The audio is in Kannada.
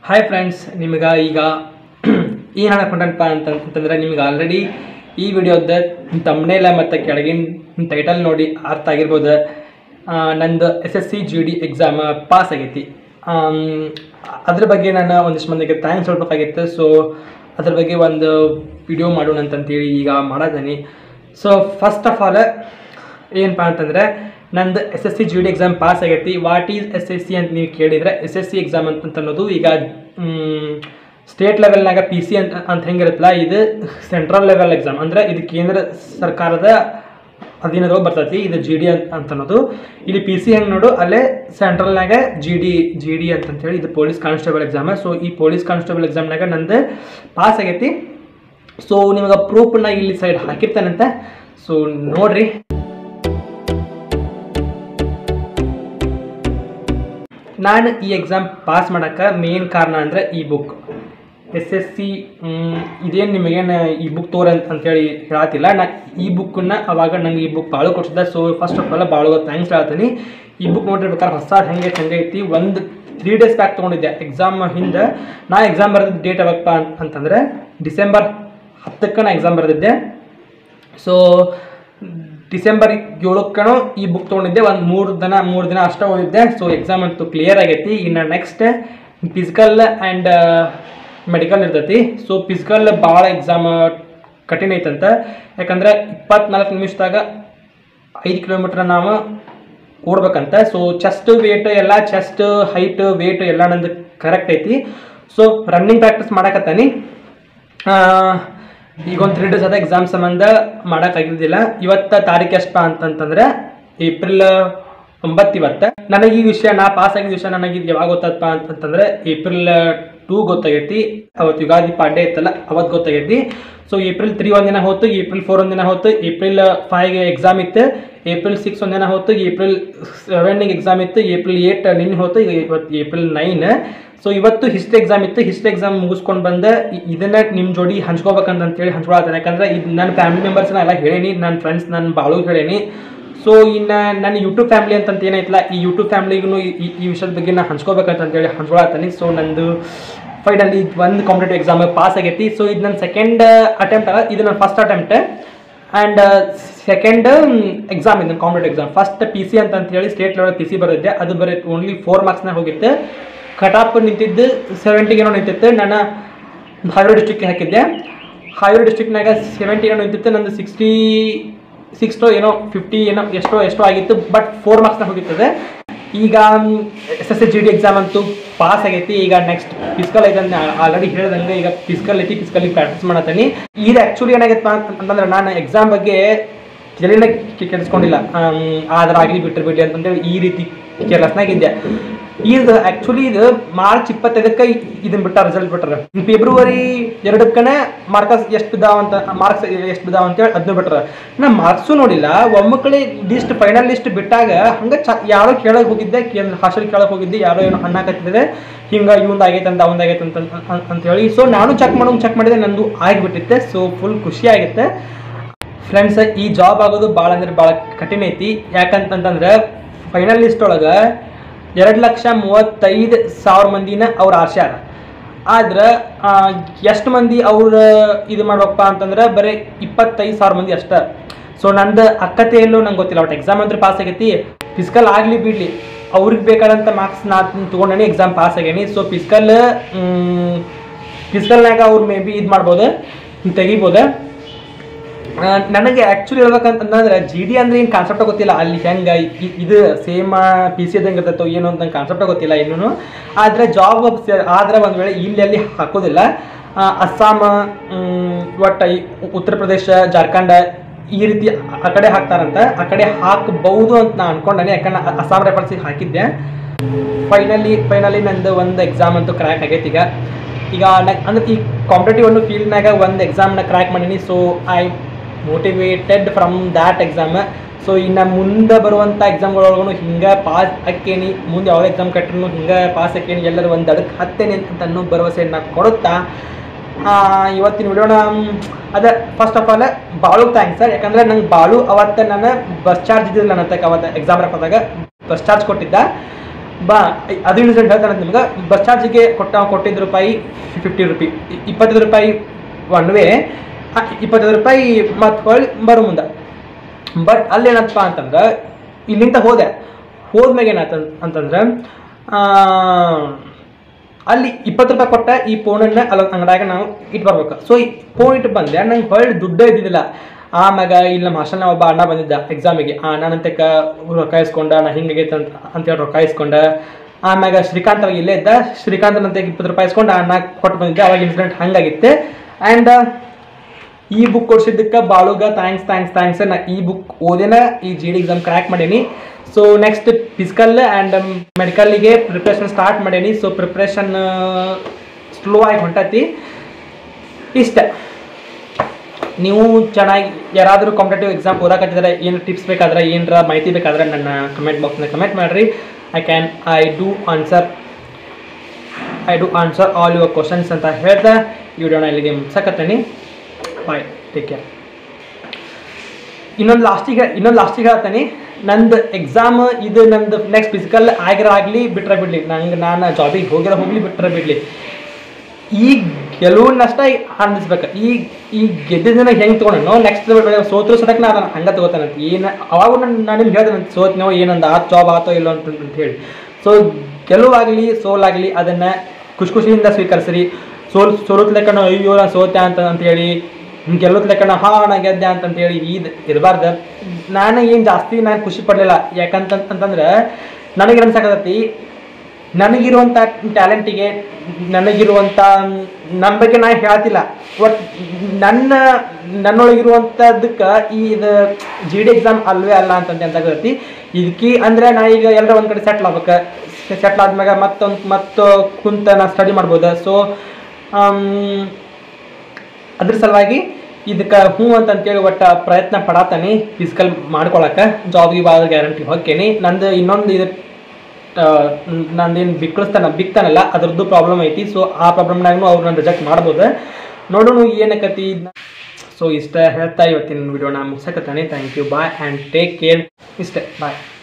ಹಾಯ್ ಫ್ರೆಂಡ್ಸ್ ನಿಮ್ಗೆ ಈಗ ಏನು ಹೇಳಕೊಂಡನಪ್ಪ ಅಂತ ಅಂತಂದ್ರೆ ನಿಮ್ಗೆ ಆಲ್ರೆಡಿ ಈ ವಿಡಿಯೋದ ತಮ್ಮನೇಲ ಮತ್ತು ಕೆಳಗಿನ ಟೈಟಲ್ ನೋಡಿ ಅರ್ಥ ಆಗಿರ್ಬೋದು ಆ, ನಂದು S S C G D exam pass ಆಗೈತಿ ಆಮ್, ಅದ್ರ ಬಗ್ಗೆ ನಾನು ಒಂದಿಷ್ಟು ಮಂದಿಗೆ ಥ್ಯಾಂಕ್ಸ್ ಹೇಳ್ಬೇಕಾಗಿತ್ತು ಸೊ ಅದ್ರ ಬಗ್ಗೆ ಒಂದು ವಿಡಿಯೋ ಮಾಡೋಣ ಅಂತಂತೇಳಿ ಈಗ ಮಾಡದ್ದೀನಿ ಸೊ ಫಸ್ಟ್ ಆಫ್ ಆಲ್ ಏನಪ್ಪ ಅಂತಂದರೆ ನಂದು S S C G D exam pass ಆಗೈತಿ what is S S C ಅಂತ ನೀವು ಕೇಳಿದರೆ ಎಸ್ ಎಸ್ ಸಿ ಎಕ್ಸಾಮ್ ಅಂತ ಅನ್ನೋದು ಈಗ ಸ್ಟೇಟ್ ಲೆವೆಲ್ನಾಗ ಪಿ ಸಿ ಅಂತ ಅಂತ ಹೆಂಗಿರುತ್ತಲ್ಲ ಇದು ಸೆಂಟ್ರಲ್ ಲೆವೆಲ್ ಎಕ್ಸಾಮ್ ಅಂದರೆ ಇದು ಕೇಂದ್ರ ಸರ್ಕಾರದ ಅಧೀನದೊಳಗೆ ಬರ್ತೈತಿ ಇದು ಜಿ ಡಿ ಅಂತ ಅಂತ ಅನ್ನೋದು ಇಲ್ಲಿ ಪಿ ಸಿ ಹೆಂಗೆ ನೋಡು ಅಲ್ಲೇ ಸೆಂಟ್ರಲ್ನಾಗ ಜಿ ಡಿ ಜಿ ಡಿ ಅಂತಂತೇಳಿ ಇದು ಪೊಲೀಸ್ ಕಾನ್ಸ್ಟೇಬಲ್ ಎಕ್ಸಾಮ್ ಸೊ ಈ ಪೊಲೀಸ್ ಕಾನ್ಸ್ಟೇಬಲ್ ಎಕ್ಸಾಮ್ನಾಗ ನಂದು ಪಾಸ್ ಆಗೈತಿ ಸೊ ನಿಮಗೆ ಪ್ರೂಫ್ನ ಇಲ್ಲಿ ಸೈಡ್ ಹಾಕಿರ್ತಾನಂತೆ ಸೊ ನೋಡ್ರಿ ನಾನು ಈ ಎಕ್ಸಾಮ್ ಪಾಸ್ ಮಾಡೋಕ್ಕೆ ಮೇನ್ ಕಾರಣ ಅಂದರೆ ಈ ಬುಕ್ ಎಸ್ ಎಸ್ ಸಿ ಇದೇನು ನಿಮಗೇನು ಈ ಬುಕ್ ತೋರ ಅಂತ ಅಂತೇಳಿ ಹೇಳತ್ತಿಲ್ಲ ನಾ ಈ ಬುಕ್ಕನ್ನ ಅವಾಗ ನಂಗೆ ಈ ಬುಕ್ ಭಾಳ ಕೊಡ್ಸಿದ್ದೆ ಸೊ ಫಸ್ಟ್ ಆಫ್ ಆಲ್ ಭಾಳ ಥ್ಯಾಂಕ್ಸ್ ಹೇಳ್ತೀನಿ ಈ ಬುಕ್ ನೋಡಿರ್ಬೇಕಾದ್ರೆ ಹೊಸ ಹೆಂಗೆ ಹೆಂಗೆ ಐತಿ ಒಂದು ತ್ರೀ ಡೇಸ್ ಬ್ಯಾಕ್ ತೊಗೊಂಡಿದ್ದೆ ಎಕ್ಸಾಮ್ ಹಿಂದೆ ನಾ ಎಕ್ಸಾಮ್ ಬರೆದಿದ್ದ ಡೇಟ್ ಯಾವಪ್ಪ ಅಂತ- ಅಂತಂದರೆ ಡಿಸೆಂಬರ್ ಹತ್ತಕ್ಕೆ ನಾ ಎಕ್ಸಾಮ್ ಬರೆದಿದ್ದೆ ಸೊ ಡಿಸೆಂಬರ್ ಏಳಕ್ಕನೋ ಈ ಬುಕ್ ತೊಗೊಂಡಿದ್ದೆ ಒಂದು ಮೂರು ದಿನ ಮೂರು ದಿನ ಅಷ್ಟೇ ಓದಿದ್ದೆ ಸೊ ಎಕ್ಸಾಮ್ ಅಂತೂ ಕ್ಲಿಯರ್ ಆಗೈತಿ ಇನ್ನು ನೆಕ್ಸ್ಟ್ ಫಿಸಿಕಲ್ ಆ್ಯಂಡ್ ಮೆಡಿಕಲ್ ಇರ್ತೈತಿ ಸೊ ಫಿಸಿಕಲ್ ಭಾಳ ಎಕ್ಸಾಮ್ ಕಠಿಣ ಐತಂತ ಯಾಕಂದ್ರೆ ಇಪ್ಪತ್ನಾಲ್ಕು ನಿಮಿಷದಾಗ ಐದು ಕಿಲೋಮೀಟ್ರ್ ನಾವು ಓಡ್ಬೇಕಂತ ಸೊ ಚೆಸ್ಟ್ ವೇಟ್ ಎಲ್ಲ ಚೆಸ್ಟ್ ಹೈಟ್ ವೇಟ್ ಎಲ್ಲ ನಂದು ಕರೆಕ್ಟ್ ಐತಿ ಸೊ ರನ್ನಿಂಗ್ ಪ್ರಾಕ್ಟೀಸ್ ಮಾಡಕತ್ತಾನಿ ಈಗ ಒಂದು ತ್ರೀ ಡೇಸ್ ಅದ ಎಕ್ಸಾಮ್ ಸಂಬಂಧ ಮಾಡೋಕ್ಕಾಗಿದ್ದಿಲ್ಲ ಇವತ್ತ ತಾರೀಕು ಎಷ್ಟಪ್ಪ ಅಂತಂತಂದ್ರೆ ಏಪ್ರಿಲ್ ಒಂಬತ್ತು ಇವತ್ತು ನನಗೆ ಈ ವಿಷಯ ನಾ ಪಾಸ್ ಆಗಿದ್ದ ವಿಷಯ ನನಗೆ ಇದು ಯಾವಾಗ ಗೊತ್ತಪ್ಪ ಅಂತಂತಂದ್ರೆ ಏಪ್ರಿಲ್ ಟೂ ಗೊತ್ತಾಗೈತಿ ಅವತ್ತು ಯುಗಾದಿ ಪಾಡ್ಯ ಇತ್ತಲ್ಲ ಅವತ್ತು ಗೊತ್ತಾಗೈತಿ ಸೊ ಏಪ್ರಿಲ್ ತ್ರೀ ಒಂದಿನ ಹೋತು ಏಪ್ರಿಲ್ ಫೋರ್ ಒಂದಿನ ಹೋತು ಏಪ್ರಿಲ್ ಫೈವ್ಗೆ ಎಕ್ಸಾಮ್ ಇತ್ತು ಏಪ್ರಿಲ್ ಸಿಕ್ಸ್ ಒಂದಿನ ಹೋತು ಏಪ್ರಿಲ್ ಸೆವೆನ್ಗೆ ಎಕ್ಸಾಮ್ ಇತ್ತು ಏಪ್ರಿಲ್ ಏಟ್ ನಿನ್ನೆ ಹೋತು ಈಗ ಇವತ್ತು ಏಪ್ರಿಲ್ ನೈನ್ ಸೊ ಇವತ್ತು ಹಿಸ್ಟ್ರಿ ಎಕ್ಸಾಮ್ ಇತ್ತು ಹಿಸ್ಟ್ರಿ ಎಕ್ಸಾಮ್ ಮುಗಿಸ್ಕೊಂಡು ಬಂದೆ ಇ- ಇದನ್ನ ನಿಮ್ಮ ಜೋಡಿ ಹಂಚ್ಕೋಬೇಕಂತ ಅಂತೇಳಿ ಹಂಚ್ಕೊಳತ್ತೇನೆ ಯಾಕಂದ್ರೆ ಇದು ನನ್ನ ಫ್ಯಾಮಿಲಿ ಮೆಂಬರ್ಸ್ನ ಎಲ್ಲ ಹೇಳೇನಿ ನನ್ನ ಫ್ರೆಂಡ್ಸ್ ನನ್ನ ಬಾಳು ಹೇಳೇನಿ ಸೊ ಇನ್ನು ನನ್ನ ಯೂಟ್ಯೂಬ್ ಫ್ಯಾಮಿಲಿ ಅಂತಂತ ಏನೈತಲ್ಲ ಈ ಯೂಟ್ಯೂಬ್ ಫ್ಯಾಮಿಲಿಗೂ ಈ ಈ ವಿಷಯದ ಬಗ್ಗೆ ನಾನು ಹಂಚ್ಕೋಬೇಕಂತ ಅಂತೇಳಿ ಹಂಚ್ಕೊಳತ್ತೀನಿ ಸೊ ನಂದು ಫೈನಲಿ ಒಂದು ಕಾಂಪಿಟೇಟಿವ್ ಎಕ್ಸಾಮ್ ಪಾಸ್ ಆಗೈತಿ ಸೊ ಇದು ನನ್ನ ಸೆಕೆಂಡ್ ಅಟೆಂಪ್ಟ್ ಅಲ್ಲ ಇದು ನನ್ನ first attempt and second exam ಇದು competitive exam first P C ಅಂತ ಅಂತ ಹೇಳಿ ಸ್ಟೇಟ್ ಲೆವೆಲ್ ಪಿ ಸಿ ಬರುತ್ತೆ ಅದು ಬರೀ ಓನ್ಲಿ ಫೋರ್ ಮಾರ್ಕ್ಸ್ನಾಗ ಹೋಗಿತ್ತು ಕಟಾಪ್ ನಿಂತಿದ್ದು ಸೆವೆಂಟಿಗೆ ಏನೋ ನಿಂತಿತ್ತು ನಾನು ಹಾವೇರಿ ಡಿಸ್ಟ್ರಿಕ್ಗೆ ಹಾಕಿದ್ದೆ ಹಾವೇರಿ ಡಿಸ್ಟ್ರಿಕ್ನಾಗ ಸೆವೆಂಟಿ ಏನೋ ನಿಂತಿತ್ತು ನಂದು ಸಿಕ್ಸ್ಟಿ ಸಿಕ್ಸ್ಟೋ ಏನೋ ಫಿಫ್ಟಿ ಏನೋ ಎಷ್ಟೋ ಎಷ್ಟೋ ಆಗಿತ್ತು ಬಟ್ ಫೋರ್ ಮಾರ್ಕ್ಸ್ನಾಗ ಹೋಗಿರ್ತದೆ ಈಗ S S C G D exam ಅಂತೂ ಪಾಸ್ ಆಗೈತಿ ಈಗ ನೆಕ್ಸ್ಟ್ ಫಿಸಿಕಲ್ ಐತೆ ಅಂತ ಆಲ್ರೆಡಿ ಹೇಳ್ದಂಗೆ ಈಗ ಫಿಸಿಕಲ್ ಐತಿ ಫಿಸಿಕಲಿ ಪ್ರಾಕ್ಟೀಸ್ ಮಾಡತ್ತೀನಿ ಇದು ಆ್ಯಕ್ಚುಲಿ ಏನಾಗೈತಪ್ಪ ಅಂತಂದ್ರೆ ನಾನು ಎಕ್ಸಾಮ್ ಬಗ್ಗೆ ತಲೆನ ಕೆಡಿಸ್ಕೊಂಡಿಲ್ಲ ಆದ್ರೆ ಆಗಲಿ ಬಿಟ್ಟರೆ ಬಿಡ್ಲಿ ಅಂತಂದೇಳಿ ಈ ರೀತಿ ಕೇರ್ಲೆಸ್ನಾಗಿದ್ದೆ ಇದು ಆ್ಯಕ್ಚುಲಿ ಇದು ಮಾರ್ಚ್ ಇಪ್ಪತ್ತೈದಕ್ಕೆ ಇದನ್ನ ಬಿಟ್ಟ ರಿಸಲ್ಟ್ ಬಿಟ್ಟಾರ ಫೆಬ್ರವರಿ ಎರಡಕ್ಕನೆ ಮಾರ್ಕಸ್ ಎಷ್ಟು ಬಿದ್ದಾವ ಅಂತ ಮಾರ್ಕ್ಸ್ ಎಷ್ಟು ಬಿದ್ದಾವ ಅಂತೇಳಿ ಅದನ್ನ ಬಿಟ್ಟಾರ ನಾ ಮಾರ್ಕ್ಸು ನೋಡಿಲ್ಲ ಒಮ್ಮಕ್ಕಳಿ ಲಿಸ್ಟ್ ಫೈನಲ್ ಲಿಸ್ಟ್ ಬಿಟ್ಟಾಗ ಹಂಗೆ ಚ ಯಾರೋ ಕೇಳಕ್ಕೆ ಹೋಗಿದ್ದೆ ಕೇಂದ್ರ ಹಾಸ್ಟೆಲ್ ಕೇಳಕ್ಕೆ ಹೋಗಿದ್ದೆ ಯಾರೋ ಏನೋ ಅನ್ನಕತ್ತಿದ್ರೆ ಹಿಂಗೆ ಇವಂದು ಆಗೈತೆ ಅಂತ ಅವಂದು ಆಗೈತೆ ಅಂತ ಅಂತ- ಅಂತ ಹೇಳಿ ಸೊ ನಾನು ಚೆಕ್ ಮಾಡೋಂಗೆ ಚೆಕ್ ಮಾಡಿದೆ ನಂದು ಆಗಿಬಿಟ್ಟಿತ್ತೆ ಸೊ ಫುಲ್ ಖುಷಿ ಆಗಿತ್ತೆ ಫ್ರೆಂಡ್ಸ್ ಈ ಜಾಬ್ ಆಗೋದು ಭಾಳ ಅಂದ್ರೆ ಭಾಳ ಕಠಿಣ ಐತಿ ಯಾಕಂತಂತಂದ್ರೆ ಫೈನಲ್ ಲಿಸ್ಟ್ ಒಳಗೆ ಎರಡು ಲಕ್ಷ ಮೂವತ್ತೈದು ಸಾವಿರ ಮಂದಿನ ಅವ್ರು ಆರ್ಸ್ಯಾರ ಆದ್ರೆ ಎಷ್ಟು ಮಂದಿ ಅವ್ರು ಇದು ಮಾಡ್ಬೇಕಪ್ಪ ಅಂತಂದ್ರೆ ಬರೀ ಇಪ್ಪತ್ತೈದು ಸಾವಿರ ಮಂದಿ ಅಷ್ಟೇ ಸೊ ನಂದು ಅಕ್ಕತೆ ಎಲ್ಲೋ ನಂಗೆ ಗೊತ್ತಿಲ್ಲ ಒಟ್ಟು ಎಕ್ಸಾಮ್ ಅಂದ್ರೆ ಪಾಸ್ ಆಗೈತಿ ಫಿಸಿಕಲ್ ಆಗಲಿ ಬಿಡಲಿ ಅವ್ರಿಗೆ ಬೇಕಾದಂಥ ಮಾರ್ಕ್ಸ್ ನಾ ತೊಗೊಂಡೇನಿ ಎಕ್ಸಾಮ್ ಪಾಸ್ ಆಗೇನಿ ಸೊ ಫಿಸಿಕಲ್ ಫಿಸಿಕಲ್ನಾಗ ಅವ್ರು ಮೇ ಬಿ ಇದು ಮಾಡ್ಬೋದು ತೆಗಿಬೋದು ಆ, ನನಗೆ ಆ್ಯಕ್ಚುಲಿ ಹೇಳ್ಬೇಕಂತಂದ್ರೆ ಜಿ ಡಿ ಅಂದ್ರೆ ಏನು ಕಾನ್ಸೆಪ್ಟ್ ಗೊತ್ತಿಲ್ಲ ಅಲ್ಲಿ ಹೆಂಗೆ ಇ- ಇದು ಸೇಮ್ ಪಿ ಸಿ ಅದಂಗೆ ಇರ್ತೈತೋ ಏನು ಅಂತ ಕಾನ್ಸೆಪ್ಟ್ ಗೊತ್ತಿಲ್ಲ ಇನ್ನೂ ಆದರೆ ಜಾಬ್ ಆದರೆ ಒಂದು ವೇಳೆ ಇಲ್ಲಿ ಅಲ್ಲಿ ಹಾಕೋದಿಲ್ಲ ಆ, ಅಸ್ಸಾಂ ಮ್, ಒಟ್ಟು ಈ ಉತ್ತರ ಪ್ರದೇಶ ಜಾರ್ಖಂಡ್ ಈ ರೀತಿ ಆ ಕಡೆ ಹಾಕ್ತಾರಂತ ಆ ಕಡೆ ಹಾಕಬಹುದು ಅಂತ ನಾನು ಅನ್ಕೊಂಡೇನೆ ಯಾಕಂದ್ರೆ ಅ- ಅಸ್ಸಾಂ ರೆಫರ್ಸಿಗೆ ಹಾಕಿದ್ದೆ ಫೈನಲಿ ಫೈನಲಿ ನಂದು ಒಂದು ಎಕ್ಸಾಮ್ ಅಂತೂ ಕ್ರ್ಯಾಕ್ ಆಗೈತೆ ಈಗ ಈಗ ನ- ಅಂದ್ರೆ ಈ ಕಾಂಪಿಟೇಟಿವ್ ಒಂದು ಫೀಲ್ಡ್ನಾಗ ಒಂದು ಎಕ್ಸಾಮ್ನ ಕ್ರ್ಯಾಕ್ ಮಾಡೀನಿ so I motivated from that exam so ಇನ್ನು ಮುಂದೆ ಬರುವಂಥ ಎಕ್ಸಾಮ್ಗಳೊಳಗೂ ಹಿಂಗೆ ಪಾಸ್ ಹಾಕೇನಿ ಮುಂದೆ ಯಾವ ಎಕ್ಸಾಮ್ ಕಟ್ರೂ ಹಿಂಗೆ ಪಾಸ್ ಹಾಕೇನಿ ಎಲ್ಲರೂ ಒಂದು ಅದಕ್ಕೆ ಹತ್ತೇನೆ ಅಂತ ಅನ್ನೋ ಭರವಸೆಯನ್ನು ಕೊಡುತ್ತಾ ಆ, ಇವತ್ತಿನ ವಿಡಿಯೋನ ಅದೇ ಫಸ್ಟ್ ಆಫ್ ಆಲ್ ಬಾಳು ಥ್ಯಾಂಕ್ಸ್ ಸರ್ ಯಾಕಂದ್ರೆ ನಂಗೆ ಬಾಳು ಅವತ್ತು ನಾನು ಬಸ್ ಚಾರ್ಜ್ ಇದ್ದಿಲ್ಲ ನನ್ನ ಅವತ್ತು ಎಕ್ಸಾಮ್ ಹಾಕೋದಾಗ ಬಸ್ ಚಾರ್ಜ್ ಕೊಟ್ಟಿದ್ದ ಬಾ ಅದು ಇನ್ಸಿಡೆಂಟ್ ಹೇಳ್ತಾನೆ ನಿಮ್ಗೆ ಬಸ್ ಚಾರ್ಜಿಗೆ ಕೊಟ್ಟ ಕೊಟ್ಟಿದ್ದು ರೂಪಾಯಿ ಫಿಫ್ಟಿ ರುಪಿ ಇಪ್ಪತ್ತೈದು ರೂಪಾಯಿ ಒನ್ ವೇ ಇಪ್ಪತ್ತೈದು ರೂಪಾಯಿ ಮತ್ತೆ ಹೊಳ್ಳಿ ಬರೋ ಮುಂದೆ ಬಟ್ ಅಲ್ಲಿ ಏನಪ್ಪ ಅಂತಂದ್ರೆ ಇಲ್ಲಿಂದ ಹೋದೆ ಹೋದ್ಮ್ಯಾಗ ಏನಾಯ್ತು ಅಂತಂದ್ರೆ ಆ, ಅಲ್ಲಿ ಇಪ್ಪತ್ತು ರೂಪಾಯಿ ಕೊಟ್ಟ ಈ ಫೋನನ್ನ ಅಲ್ಲಿ ಅಂಗಡ್ಯಾಗ ನಾವು ಇಟ್ಟು ಬರ್ಬೇಕು ಸೊ ಈ ಫೋನ್ ಇಟ್ಟು ಬಂದೆ ನಂಗೆ ಹೊಳ್ಳಿ ದುಡ್ಡೇ ಇದ್ದಿದ್ದಿಲ್ಲ ಆಮ್ಯಾಗ ಇಲ್ಲಿ ನಮ್ಮ ಹಾಸ್ಟೆಲ್ನ ಒಬ್ಬ ಅಣ್ಣ ಬಂದಿದ್ದ ಎಕ್ಸಾಮಿಗೆ ಆ ಅಣ್ಣನಂತಕ್ಕ ರೊಕ್ಕ ಇಸ್ಕೊಂಡ ನಾ ಹಿಂಗಾಗೈತೆ ಅಂತ ಅಂತೇಳಿ ರೊಕ್ಕ ಇಸ್ಕೊಂಡ ಆಮ್ಯಾಗ ಶ್ರೀಕಾಂತ್ ಅವಾಗ ಇಲ್ಲೇ ಇದ್ದ ಶ್ರೀಕಾಂತನಂತ ಇಪ್ಪತ್ತು ರೂಪಾಯಿ ಇಸ್ಕೊಂಡು ಆ ಅಣ್ಣ ಕೊಟ್ಟು ಬಂದಿದ್ದೆ ಅವಾಗ ಇನ್ಸಿಡೆಂಟ್ ಹಂಗಾಗಿತ್ತು ಆ್ಯಂಡ್ ಈ ಬುಕ್ ಕೊಡ್ಸಿದ್ದಕ್ಕೆ ಬಾಳುಗ ಥ್ಯಾಂಕ್ಸ್ ಥ್ಯಾಂಕ್ಸ್ ಥ್ಯಾಂಕ್ಸ್ ನಾ ಈ ಬುಕ್ ಓದೇನ ಈ ಜಿ ಡಿ ಎಕ್ಸಾಮ್ ಕ್ರ್ಯಾಕ್ ಮಾಡೀನಿ ಸೊ ನೆಕ್ಸ್ಟ್ ಫಿಸಿಕಲ್ ಆ್ಯಂಡ್ ಮೆಡಿಕಲ್ಲಿಗೆ ಪ್ರಿಪ್ರೇಷನ್ ಸ್ಟಾರ್ಟ್ ಮಾಡೀನಿ ಸೊ ಪ್ರಿಪ್ರೇಷನ್ ಸ್ಲೋ ಆಗಿ ಹೊಂಟತಿ ಇಷ್ಟ ನೀವು ಚೆನ್ನಾಗಿ ಯಾರಾದರೂ ಕಾಂಪಿಟೇಟಿವ್ ಎಕ್ಸಾಮ್ ಓದಾಕತ್ತಿದ್ರೆ ಏನು ಟಿಪ್ಸ್ ಬೇಕಾದ್ರೆ ಏನರ ಮಾಹಿತಿ ಬೇಕಾದ್ರೆ ನನ್ನ ಕಮೆಂಟ್ ಬಾಕ್ಸ್ನಾಗ ಕಮೆಂಟ್ ಮಾಡಿರಿ I can I do answer I do answer all your questions ಅಂತ ಹೇಳ್ದೆ ಈ ವಿಡಿಯೋನ ಇಲ್ಲಿಗೆ ಮುಗ್ಸಕತ್ತೀನಿ ಬಾಯ್ ಟೇಕ್ ಕೇರ್ ಇನ್ನೊಂದು ಲಾಸ್ಟಿಗೆ ಇನ್ನೊಂದು ಲಾಸ್ಟಿಗೆ ಹೇಳ್ತೀನಿ ನಂದು ಎಕ್ಸಾಮ್ ಇದು ನಂದು ನೆಕ್ಸ್ಟ್ ಫಿಸಿಕಲ್ ಆಗಿರ ಆಗಲಿ ಬಿಟ್ರೆ ಬಿಡಲಿ ನಂಗೆ ನಾನು ಜಾಬಿಗೆ ಹೋಗಿರೋ ಹೋಗಲಿ ಬಿಟ್ರೆ ಬಿಡಲಿ ಈ ಗೆಲುವನ್ನಷ್ಟ ಅನ್ನಿಸ್ಬೇಕು ಈ ಈ ಗೆದ್ದಿದ್ದನ್ನ ಹೆಂಗೆ ತೊಗೊಂಡು ನೆಕ್ಸ್ಟ್ ಸೋತ್ರು ಸದಕ್ಕೆ ನಾ ಅದನ್ನು ಹಂಗೆ ತೊಗೋತಾನಂತ ಏನು ಅವಾಗ ನಾನು ನಾನು ನಿಮ್ಗೆ ಹೇಳ್ದೆ ಸೋತ್ ನಾವು ಏನಂದ ಆ ಜಾಬ್ ಆತೋ ಇಲ್ಲೋ ಅಂತ ಅಂತ ಹೇಳಿ ಸೊ ಗೆಲುವಾಗಲಿ ಸೋಲಾಗಲಿ ಅದನ್ನು ಖುಷಿ ಖುಷಿಯಿಂದ ಸ್ವೀಕರಿಸ್ರಿ ಸೋಲ್ ಸೋಲತ್ಲೆಕ್ಕಣ ಅಯ್ಯೋ ನಾನು ಸೋತೆ ಅಂತ ಅಂತೇಳಿ ಗೆಲ್ಲತ್ಲೆಕ್ಕಣ ಹಾ ನಾ ಗೆದ್ದೆ ಅಂತಂತೇಳಿ ಇದು ಇರಬಾರ್ದು ನಾನು ಏನು ಜಾಸ್ತಿ ನಾನು ಖುಷಿ ಪಡಲಿಲ್ಲ ಯಾಕಂತಂತಂದ್ರೆ ನನಗೆ ಅನ್ಸಕತ್ತೈತಿ ನನಗಿರುವಂಥ ಟ್ಯಾಲೆಂಟಿಗೆ ನನಗಿರುವಂಥ ನನ್ನ ಬಗ್ಗೆ ನಾ ಹೇಳ್ತಿಲ್ಲ ಒಟ್ ನನ್ನ ನನ್ನೊಳಗಿರುವಂಥದ್ದಕ್ಕೆ ಈ ಇದು ಜಿ ಡಿ ಎಕ್ಸಾಮ್ ಅಲ್ವೇ ಅಲ್ಲ ಅಂತಂತ ಅನ್ಸಾಕತ್ತೈತಿ ಇದಕ್ಕೆ ಅಂದರೆ ನಾ ಈಗ ಎಲ್ಲರ ಒಂದು ಕಡೆ ಸೆಟ್ಲ್ ಆಗ್ಬೇಕು ಸೆಟ್ಲ್ ಆದ್ಮ್ಯಾಗ ಮತ್ತೊಂದು ಮತ್ತು ಕುಂತ ನಾ ಸ್ಟಡಿ ಮಾಡ್ಬೋದು ಸೊ ಅದ್ರ ಸಲುವಾಗಿ ಇದಕ್ಕೆ ಹ್ಞೂ ಅಂತಂತೇಳಿ ಒಟ್ಟು ಪ್ರಯತ್ನ ಪಡಾತಾನೆ ಫಿಸಿಕಲ್ ಮಾಡ್ಕೊಳಕ್ಕೆ ಜಾಬ್ಗೆ ಭಾಳ ಗ್ಯಾರಂಟಿ ಹೋಗ್ತೇನೆ ನಂದು ಇನ್ನೊಂದು ಇದು ನಂದೇನು ಬಿಕ್ಕಳಿಸ್ತಾನ ಬಿಕ್ತಾನಲ್ಲ ಅದ್ರದ್ದು ಪ್ರಾಬ್ಲಮ್ ಐತಿ ಸೊ ಆ ಪ್ರಾಬ್ಲಮ್ನಾಗೂ ಅವ್ರು ನಾನು ರಿಜೆಕ್ಟ್ ಮಾಡ್ಬೋದು ನೋಡೋಣ ಏನಕ್ಕತಿ ಸೊ ಇಷ್ಟ ಹೇಳ್ತಾ ಇವತ್ತಿನ ವಿಡಿಯೋನ ಮುಗ್ಸಕತ್ತಾನೆ thank you bye and take care ಇಷ್ಟೇ ಬಾಯ್